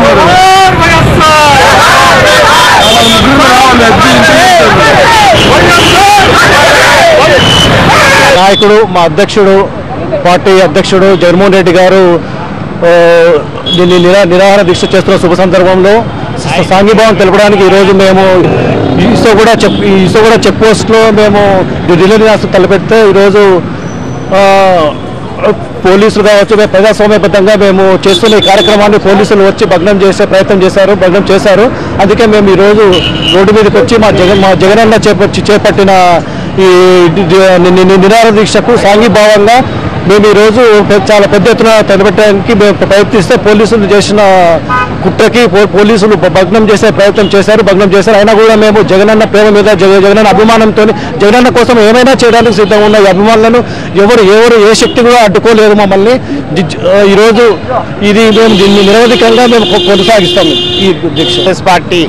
నాయకుడు మా అధ్యక్షుడు పార్టీ అధ్యక్షుడు జగన్మోహన్ రెడ్డి గారు ఆ, దీన్ని నిరా నిరాహార దీక్ష చేస్తున్న శుభ సందర్భంలో స- సాంఘీభావం తెలపడానికి ఈరోజు మేము ఈసో కూడా చెక్ ఈసో కూడా చెక్ పోస్ట్లో మేము ఢిల్లీ నివాసం తలపెడితే ఈరోజు ఆ, పోలీసులు కావచ్చు మేము ప్రజాస్వామ్యబద్ధంగా మేము చేస్తున్న ఈ కార్యక్రమాన్ని పోలీసులు వచ్చి భగ్నం చేసే ప్రయత్నం చేశారు భగ్నం చేశారు అందుకే మేము ఈరోజు రోడ్డు మీదకి వచ్చి మా జగన్ మా జగనన్న చేపట్టి చేపట్టిన ఈ డి- డి- ని- ని- నిరాహార దీక్షకు సాంఘీభావంగా మేము ఈరోజు పె- చాలా పెద్ద ఎత్తున తలపెట్టడానికి మేము ప్రయత్నిస్తే పోలీసులు చేసిన కుట్రకి పో- పోలీసులు భ- భగ్నం చేసే ప్రయత్నం చేశారు భగ్నం చేశారు అయినా కూడా మేము జగనన్న ప్రేమ మీద జగ- జగనన్న అభిమానంతో జగనన్న కోసం ఏమైనా చేయడానికి సిద్ధంగా ఉన్న ఈ అభిమానులను ఎవరు ఎవరు ఏ శక్తి కూడా అడ్డుకోలేదు మమ్మల్ని జి- జి- ఆ, ఈరోజు ఇది మేము దీన్ని నిరవధికంగా మేము కొ- కొనసాగిస్తాము ఈ దీక్ష కాంగ్రెస్ పార్టీ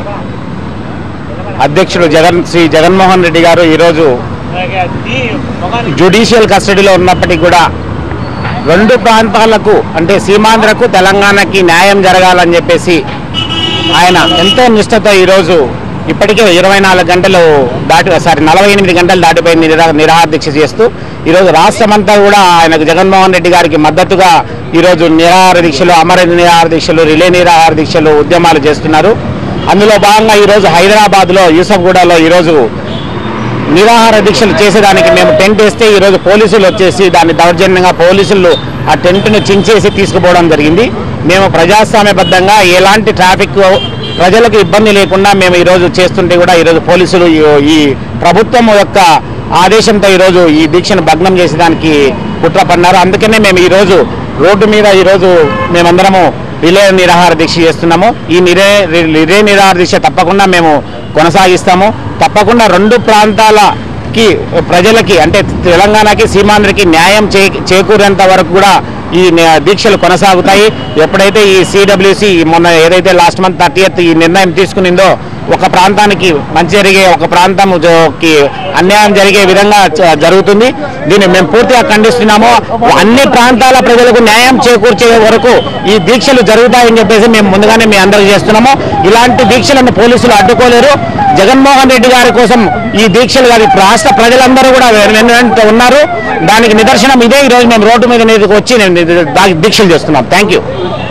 అధ్యక్షుడు జగన్ శ్రీ జగన్మోహన్ రెడ్డి గారు ఈరోజు జ్యుడిషియల్ కస్టడీలో ఉన్నప్పటికీ కూడా రెండు ప్రాంతాలకు అంటే సీమాంధ్రకు తెలంగాణకి న్యాయం జరగాలని చెప్పేసి ఆయన ఎంతో నిష్ఠతో ఈరోజు ఇప్పటికే ఇరవై నాలుగు గంటలు దాటి సారీ నలభై ఎనిమిది గంటలు దాటిపోయి నిరా నిరాహార దీక్ష చేస్తూ ఈరోజు రాష్ట్రమంతా కూడా ఆయనకు జగన్మోహన్ రెడ్డి గారికి మద్దతుగా ఈరోజు నిరాహార దీక్షలు అమర నిరాహార దీక్షలు రిలే నిరాహార దీక్షలు ఉద్యమాలు చేస్తున్నారు అందులో భాగంగా ఈరోజు హైదరాబాద్లో యూసఫ్గూడలో ఈరోజు నిరాహార దీక్షలు చేసేదానికి మేము టెంట్ వేస్తే ఈరోజు పోలీసులు వచ్చేసి దాన్ని దౌర్జన్యంగా పోలీసులు ఆ టెంట్ను చించేసి తీసుకుపోవడం జరిగింది మేము ప్రజాస్వామ్యబద్ధంగా ఎలాంటి ట్రాఫిక్ ప్రజలకు ఇబ్బంది లేకుండా మేము ఈరోజు చేస్తుంటే కూడా ఈరోజు పోలీసులు ఈ- ఈ ప్రభుత్వం యొక్క ఆదేశంతో ఈరోజు ఈ దీక్షను భగ్నం చేసేదానికి కుట్ర పన్నారు అందుకనే మేము ఈరోజు రోడ్డు మీద ఈరోజు మేమందరము రిలే నిరాహార దీక్ష చేస్తున్నాము ఈ నిరే రిలే నిరాహార దీక్ష తప్పకుండా మేము కొనసాగిస్తాము తప్పకుండా రెండు ప్రాంతాలకి ప్రజలకి అంటే తెలంగాణకి సీమాంధ్రకి న్యాయం చే చేకూరేంత వరకు కూడా ఈ ని- దీక్షలు కొనసాగుతాయి ఎప్పుడైతే ఈ సిడబ్ల్యూసి మొన్న ఏదైతే లాస్ట్ మంత్ థర్టీ ఈ నిర్ణయం తీసుకునిందో ఒక ప్రాంతానికి మంచి జరిగే ఒక ప్రాంతం కి అన్యాయం జరిగే విధంగా చ- జరుగుతుంది దీన్ని మేము పూర్తిగా ఖండిస్తున్నాము అన్ని ప్రాంతాల ప్రజలకు న్యాయం చేకూర్చే వరకు ఈ దీక్షలు జరుగుతాయని చెప్పేసి మేము ముందుగానే మీ అందరికి చేస్తున్నాము ఇలాంటి దీక్షలను పోలీసులు అడ్డుకోలేరు జగన్మోహన్ రెడ్డి గారి కోసం ఈ దీక్షలు కాదు రాష్ట్ర ప్రజలందరూ కూడా వెన్నంట ఉన్నారు దానికి నిదర్శనం ఇదే ఈరోజు మేము రోడ్డు మీద మీదకి వచ్చి నేను ఇది- దా- దీక్షలు చేస్తున్నాం థ్యాంక్ యూ